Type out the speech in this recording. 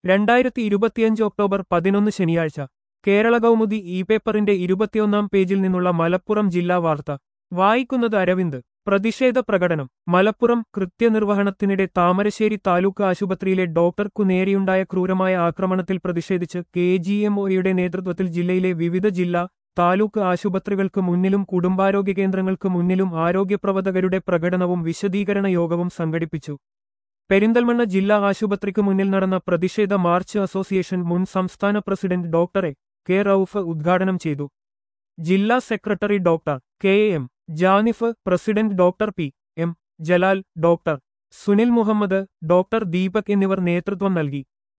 രണ്ടായിരത്തി ഇരുപത്തിയഞ്ച് ഒക്ടോബർ പതിനൊന്ന് ശനിയാഴ്ച കേരള കൗമുദി ഇ പേപ്പറിന്റെ ഇരുപത്തിയൊന്നാം പേജിൽ നിന്നുള്ള മലപ്പുറം ജില്ലാ വാർത്ത വായിക്കുന്നത് അരവിന്ദ് പ്രതിഷേധ പ്രകടനം മലപ്പുറം കൃത്യനിർവഹണത്തിനിടെ താമരശ്ശേരി താലൂക്ക് ആശുപത്രിയിലെ ഡോക്ടർക്കു നേരെയുണ്ടായ ക്രൂരമായ ആക്രമണത്തിൽ പ്രതിഷേധിച്ച് കെ ജി എം ഒയുടെ നേതൃത്വത്തിൽ ജില്ലയിലെ വിവിധ ജില്ലാ താലൂക്ക് ആശുപത്രികൾക്ക് മുന്നിലും കുടുംബാരോഗ്യ കേന്ദ്രങ്ങൾക്ക് മുന്നിലും ആരോഗ്യപ്രവർത്തകരുടെ പ്രകടനവും വിശദീകരണ യോഗവും സംഘടിപ്പിച്ചു പെരിന്തൽമണ്ണ ജില്ലാ ആശുപത്രിക്ക് മുന്നിൽ നടന്ന പ്രതിഷേധ മാർച്ച് അസോസിയേഷൻ മുൻ സംസ്ഥാന president doctor A K Rauf ഉദ്ഘാടനം ചെയ്തു ജില്ലാ secretary doctor K M Janif president doctor P M Jalal doctor Sunil Muhammad doctor Deepak എന്നിവർ നേതൃത്വം നൽകി